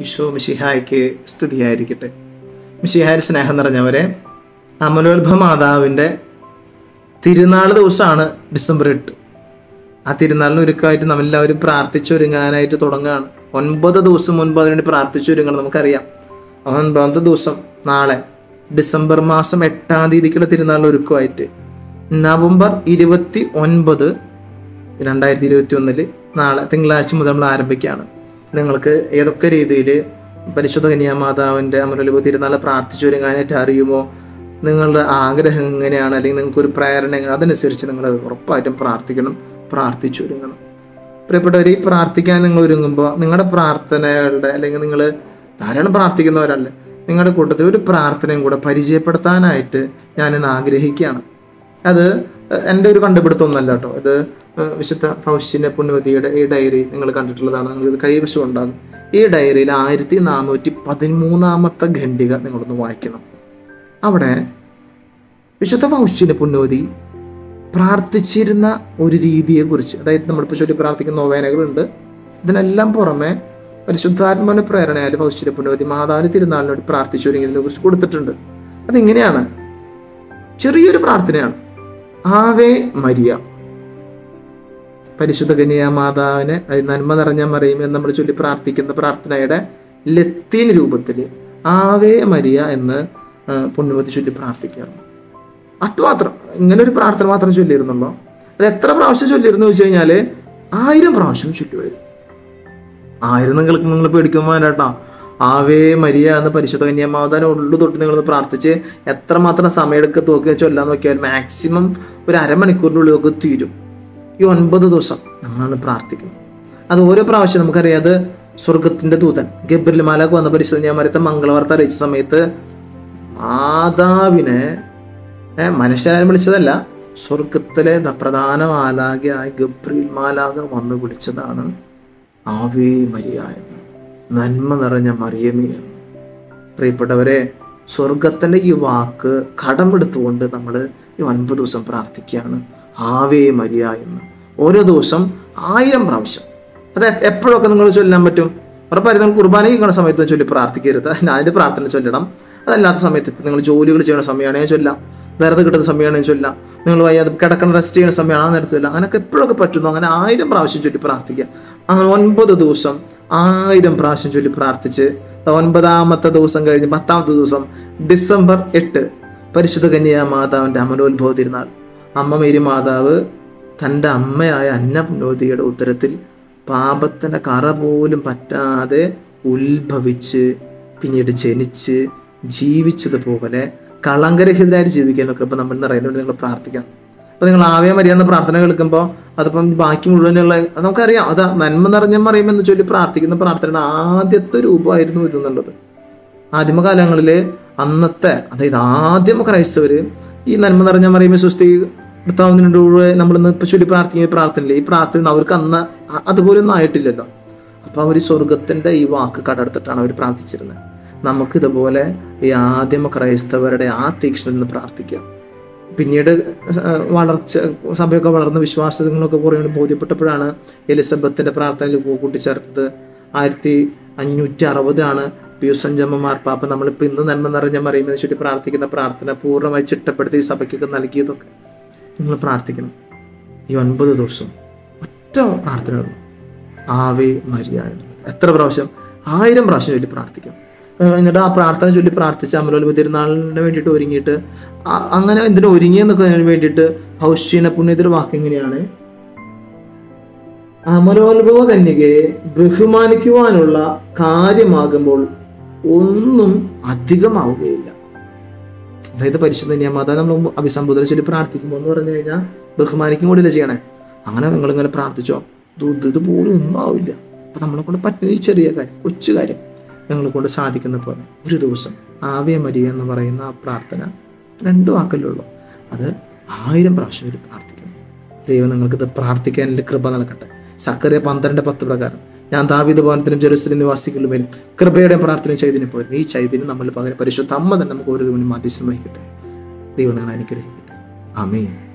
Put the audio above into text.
ഈശോ മിഷിഹായ്ക്ക് സ്തുതിയായിരിക്കട്ടെ മിഷിഹായ സ്നേഹം നിറഞ്ഞവരെ അമലോത്ഭവ മാതാവിൻ്റെ തിരുനാൾ ദിവസമാണ് ഡിസംബർ എട്ട് ആ തിരുനാളിന് ഒരുക്കമായിട്ട് നമ്മളെല്ലാവരും പ്രാർത്ഥിച്ചൊരുങ്ങാനായിട്ട് തുടങ്ങുകയാണ് ഒൻപത് ദിവസം മുൻപ് അതിനുവേണ്ടി പ്രാർത്ഥിച്ചൊരുങ്ങണം നമുക്കറിയാം ആ ഒൻപതാമത്തെ ദിവസം നാളെ ഡിസംബർ മാസം എട്ടാം തീയതിക്കുള്ള തിരുനാളിന് ഒരുക്കമായിട്ട് നവംബർ ഇരുപത്തി ഒൻപത് രണ്ടായിരത്തി ഇരുപത്തി ഒന്നില് നാളെ തിങ്കളാഴ്ച മുതൽ നമ്മൾ ആരംഭിക്കുകയാണ് നിങ്ങൾക്ക് ഏതൊക്കെ രീതിയിൽ പരിശുദ്ധ കന്യാമാതാവിൻ്റെ അമരലുപ തിരുനാളെ പ്രാർത്ഥിച്ചൊരുങ്ങാനായിട്ട് അറിയുമോ നിങ്ങളുടെ ആഗ്രഹം എങ്ങനെയാണ് അല്ലെങ്കിൽ നിങ്ങൾക്കൊരു പ്രേരണ എങ്ങനെ അതനുസരിച്ച് നിങ്ങൾ ഉറപ്പായിട്ടും പ്രാർത്ഥിക്കണം പ്രാർത്ഥിച്ചൊരുങ്ങണം പ്രിയപ്പെട്ടവർ ഈ പ്രാർത്ഥിക്കാൻ നിങ്ങൾ ഒരുങ്ങുമ്പോൾ നിങ്ങളുടെ പ്രാർത്ഥനകളുടെ അല്ലെങ്കിൽ നിങ്ങൾ ധാരാളം പ്രാർത്ഥിക്കുന്നവരല്ലേ നിങ്ങളുടെ കൂട്ടത്തിൽ ഒരു പ്രാർത്ഥനയും കൂടെ പരിചയപ്പെടുത്താനായിട്ട് ഞാനിന്ന് ആഗ്രഹിക്കുകയാണ് അത് എൻ്റെ ഒരു കണ്ടുപിടുത്തമൊന്നുമല്ല കേട്ടോ ഇത് വിശുദ്ധ ഫൗഷിൻ്റെ പുണ്യവതിയുടെ ഈ ഡയറി നിങ്ങൾ കണ്ടിട്ടുള്ളതാണ് നിങ്ങൾ ഇത് കൈവശം ഉണ്ടാകും ഈ ഡയറിയിൽ ആയിരത്തി നാനൂറ്റി പതിമൂന്നാമത്തെ ഖണ്ഡിക നിങ്ങളൊന്ന് വായിക്കണം അവിടെ വിശുദ്ധ ഫൗഷിൻ്റെ പുണ്യവതി പ്രാർത്ഥിച്ചിരുന്ന ഒരു രീതിയെക്കുറിച്ച് അതായത് നമ്മളിപ്പോൾ ചൊല്ലി പ്രാർത്ഥിക്കുന്ന നോവേനകളുണ്ട് ഇതിനെല്ലാം പുറമെ പരിശുദ്ധാത്മാവിന്റെ പ്രേരണയാലും ഫൗഷിൻ്റെ പുണ്യവതി മാതാവിന് തിരുനാളിനോട് പ്രാർത്ഥിച്ചു ഒരുങ്ങിയതിനെ കുറിച്ച് കൊടുത്തിട്ടുണ്ട് അതിങ്ങനെയാണ് ചെറിയൊരു പ്രാർത്ഥനയാണ് ആവേ മരിയ പരിശുദ്ധ കന്യാ മാതാവിനെ അതായത് നന്മ നിറഞ്ഞ മറിയും എന്ന് നമ്മൾ ചൊല്ലി പ്രാർത്ഥിക്കുന്ന പ്രാർത്ഥനയുടെ ലത്തീൻ രൂപത്തിൽ ആവേ മരിയ എന്ന് ആ, പുണ്യവതി ചൊല്ലി പ്രാർത്ഥിക്കാറുണ്ട് അതുമാത്രം ഇങ്ങനെ ഒരു പ്രാർത്ഥന മാത്രം ചൊല്ലിയിരുന്നുള്ളൂ അത് എത്ര പ്രാവശ്യം ചൊല്ലിയിരുന്നു വെച്ച് കഴിഞ്ഞാൽ ആയിരം പ്രാവശ്യം ചൊല്ലുമായിരുന്നു ആയിരം നിങ്ങൾക്ക് നിങ്ങൾ പേടിക്കുമ്പോൾ കേട്ടോ ആവേ മരിയ എന്ന് പരിശുദ്ധ കന്യാമാതാവിനെ ഉള്ളു തൊട്ട് നിങ്ങളൊന്ന് പ്രാർത്ഥിച്ച് എത്രമാത്രം സമയമെടുക്കുക നോക്കി ചൊല്ലാൻ നോക്കിയാൽ മാക്സിമം ഒരു അരമണിക്കൂറിൻ്റെ ഉള്ളിലൊക്കെ തീരും ഈ ഒൻപത് ദിവസം നമ്മളാണ് പ്രാർത്ഥിക്കുന്നത് അത് ഓരോ പ്രാവശ്യം നമുക്കറിയാം അത് സ്വർഗത്തിന്റെ ദൂതൻ ഗബ്രിൽ മാലാക്ക് വന്ന പരിശുദ്ധ ഞാൻ മരത്തെ മംഗളവാർത്ത അറിയിച്ച സമയത്ത് മാതാവിനെ ഏ, മനുഷ്യരാരും വിളിച്ചതല്ല സ്വർഗത്തിലെ ദ- പ്രധാന മാലാകയായ ഗബ്രിൽ മാലാക വന്ന് വിളിച്ചതാണ് ആവേ മരിയ എന്ന് നന്മ നിറഞ്ഞ മറിയമേ എന്ന് പ്രിയപ്പെട്ടവരെ സ്വർഗത്തിൻ്റെ ഈ വാക്ക് കടമെടുത്തുകൊണ്ട് നമ്മൾ ഈ ഒൻപത് ദിവസം പ്രാർത്ഥിക്കുകയാണ് ആവേ മരിയ എന്ന് ഓരോ ദിവസം ആയിരം പ്രാവശ്യം അത് എ- എപ്പോഴൊക്കെ നിങ്ങൾ ചൊല്ലാൻ പറ്റും ഉറപ്പായും നിങ്ങൾ കുർബാന ചെയ്യുന്ന സമയത്ത് ചൊല്ലി പ്രാർത്ഥിക്കരുത് അതിൻ്റെ പ്രാർത്ഥന ചൊല്ലണം അതല്ലാത്ത സമയത്ത് ഇപ്പം നിങ്ങൾ ജോലികൾ ചെയ്യുന്ന സമയമാണെങ്കിൽ ചൊല്ലാം വെറുതെ കിട്ടുന്ന സമയമാണെങ്കിൽ ചൊല്ലാം നിങ്ങൾ വയ്യാതെ കിടക്കണം റെസ്റ്റ് ചെയ്യുന്ന സമയമാണ് ആ നേരത്തെ ചൊല്ലാം അങ്ങനെയൊക്കെ എപ്പോഴൊക്കെ പറ്റുന്നു അങ്ങനെ ആയിരം പ്രാവശ്യം ചൊല്ലി പ്രാർത്ഥിക്കുക അങ്ങനെ ഒൻപത് ദിവസം ആയിരം പ്രാവശ്യം ചൊല്ലി പ്രാർത്ഥിച്ച് ദാ ഒൻപതാമത്തെ ദിവസം കഴിഞ്ഞ് പത്താമത്തെ ദിവസം ഡിസംബർ എട്ട് പരിശുദ്ധ കന്യാ മാതാവിൻ്റെ അമലോത്ഭവ തിരുനാൾ അമ്മ മേരി മാതാവ് തൻ്റെ അമ്മയായ അന്നപുനോതിയുടെ ഉത്തരത്തിൽ പാപത്തിൻ്റെ കറ പോലും പറ്റാതെ ഉത്ഭവിച്ച് പിന്നീട് ജനിച്ച് ജീവിച്ചതുപോലെ കളങ്കരഹിതരായിട്ട് ജീവിക്കാനൊക്കെ ഇപ്പം നമ്മൾ നിറയുന്നുണ്ട് നിങ്ങൾ പ്രാർത്ഥിക്കണം അപ്പോൾ നിങ്ങൾ ആവേ മരിയാന്ന പ്രാർത്ഥന കേൾക്കുമ്പോൾ അതിപ്പം ബാക്കി മുഴുവനുള്ള അത് നമുക്കറിയാം അതാ നന്മ നിറഞ്ഞ മറിയുമെന്ന് ചൊല്ലി പ്രാർത്ഥിക്കുന്ന പ്രാർത്ഥനയുടെ ആദ്യത്തെ രൂപമായിരുന്നു ഇതെന്നുള്ളത് ആദിമകാലങ്ങളിൽ അന്നത്തെ അതായത് ആദ്യമ ക്രൈസ്തവർ ഈ നന്മ നിറഞ്ഞ മറിയുമ്പോൾ സുസ്ഥി കർത്താവിനോട് നമ്മളിന്ന് ഇപ്പം ചൊല്ലി പ്രാർത്ഥിക്കുന്ന ഈ പ്രാർത്ഥനയില്ലേ ഈ പ്രാർത്ഥന അവർക്ക് അന്ന് അ- അതുപോലെ ഒന്നും ആയിട്ടില്ലല്ലോ അപ്പോൾ അവർ സ്വർഗത്തിൻ്റെ ഈ വാക്ക് കടമെടുത്തിട്ടാണ് അവർ പ്രാർത്ഥിച്ചിരുന്നത് നമുക്കിതുപോലെ ഈ ആദിമ ക്രൈസ്തവരുടെ ആ തീക്ഷണയിൽ നിന്ന് പ്രാർത്ഥിക്കാം പിന്നീട് ആ, വളർച്ച സഭയൊക്കെ വളർന്ന വിശ്വാസങ്ങളൊക്കെ കുറേ കൂടി ബോധ്യപ്പെട്ടപ്പോഴാണ് എലിസബത്തിൻ്റെ പ്രാർത്ഥനയിൽ കൂ- കൂട്ടിച്ചേർത്തത് ആയിരത്തി അഞ്ഞൂറ്റി അറുപതാണ് പ്യൂസഞ്ചമ്മ മാർപ്പാപ്പ നമ്മളിപ്പോൾ ഇന്ന് നന്മ നിറഞ്ഞ മറിയുമെന്ന് ചുറ്റി പ്രാർത്ഥിക്കുന്ന പ്രാർത്ഥന പൂർണ്ണമായി ചിട്ടപ്പെടുത്തി ഈ സഭയ്ക്കൊക്കെ നൽകിയതൊക്കെ നിങ്ങൾ പ്രാർത്ഥിക്കണം ഈ ഒൻപത് ദിവസം ഒറ്റ പ്രാർത്ഥനയുള്ളൂ ആവേ മരിയ എന്നുള്ളത് എത്ര പ്രാവശ്യം ആയിരം പ്രാവശ്യം ചൊല്ലി പ്രാർത്ഥിക്കണം ഏഹ് എന്നിട്ട് ആ പ്രാർത്ഥന ചൊല്ലി പ്രാർത്ഥിച്ച് അമലോത്ഭ തിരുനാളിന് വേണ്ടിയിട്ട് ഒരുങ്ങിയിട്ട് ആ- അങ്ങനെ എന്തിനു ഒരുങ്ങിയെന്നൊക്കെ അതിന് വേണ്ടിയിട്ട് ഹൗഷീന പുണ്യത്തിൽ വാക്ക് എങ്ങനെയാണ് അമലോത്ഭവ കന്യകയെ ബഹുമാനിക്കുവാനുള്ള കാര്യമാകുമ്പോൾ ഒന്നും അധികമാവുകയില്ല അതായത് പരിശുദ്ധ നിയമത നമ്മൾ അഭിസംബോധന ചൊല്ലി പ്രാർത്ഥിക്കുമ്പോൾ എന്ന് പറഞ്ഞു കഴിഞ്ഞാൽ ബഹുമാനിക്കും കൂടിയല്ല ചെയ്യണേ അങ്ങനെ നിങ്ങൾ ഇങ്ങനെ പ്രാർത്ഥിച്ചോ ഇത് ഇത് ഇതുപോലും ഒന്നും ആവില്ല അപ്പൊ നമ്മളെ കൊണ്ട് പറ്റുന്ന ഈ ചെറിയ കാര്യം കൊച്ചു കാര്യം ഞങ്ങളെ കൊണ്ട് സാധിക്കുന്ന പോലെ ഒരു ദിവസം ആവേ മരിയ എന്ന് പറയുന്ന ആ പ്രാർത്ഥന രണ്ട് വാക്കല്ലേ ഉള്ളൂ അത് ആയിരം പ്രാവശ്യം ഒരു പ്രാർത്ഥിക്കണം ദൈവം നിങ്ങൾക്കിത് പ്രാർത്ഥിക്കാൻ എൻ്റെ കൃപ നൽകട്ടെ സക്കറിയ പന്ത്രണ്ട് പത്ത് പ്രകാരം ഞാൻ ദാവിദ ഭവനത്തിനും ജെറുസലേം നിവാസികളിലും വരും കൃപയുടെ പ്രാർത്ഥന ചെയ്തിന് പോലും ഈ ചൈതന്യം നമ്മൾ പകരം പരിശുദ്ധ അമ്മ തന്നെ നമുക്ക് ഓരോ മധ്യസ്ഥം വഹിക്കട്ടെ ദൈവം നിങ്ങൾ അനുഗ്രഹിക്കട്ടെ ആമേ